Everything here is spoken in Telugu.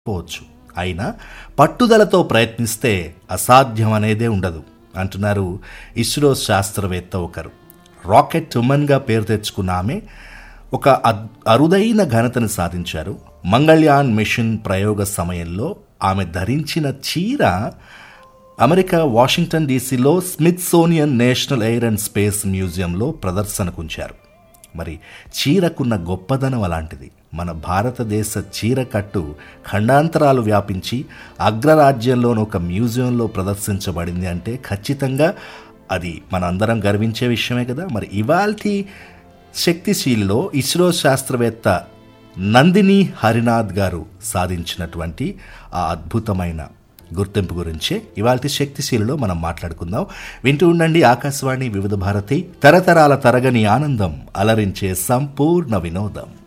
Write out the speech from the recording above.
పోవచ్చు అయినా పట్టుదలతో ప్రయత్నిస్తే అసాధ్యం అనేదే ఉండదు అంటున్నారు ఇస్రో శాస్త్రవేత్త ఒకరు రాకెట్ ఉమెన్గా పేరు తెచ్చుకున్న ఆమె ఒక అద్- అరుదైన ఘనతను సాధించారు మంగళ్యాన్ మిషన్ ప్రయోగ సమయంలో ఆమె ధరించిన చీర అమెరికా వాషింగ్టన్ డీసీలో Smithsonian National Air and Space మ్యూజియంలో ప్రదర్శనకుంచారు మరి చీరకున్న గొప్పదనం అలాంటిది మన భారతదేశ చీరకట్టు ఖండాంతరాలు వ్యాపించి అగ్రరాజ్యంలోని ఒక మ్యూజియంలో ప్రదర్శించబడింది అంటే ఖచ్చితంగా అది మనందరం గర్వించే విషయమే కదా మరి ఇవాల్టి శక్తిశీలిలో ఇస్రో శాస్త్రవేత్త నందిని హరినాథ్ గారు సాధించినటువంటి ఆ అద్భుతమైన గుర్తింపు గురించే ఇవాళ శక్తిశీలలో మనం మాట్లాడుకుందాం వింటూ ఉండండి ఆకాశవాణి వివిధ భారతి తరతరాల తరగని ఆనందం అలరించే సంపూర్ణ వినోదం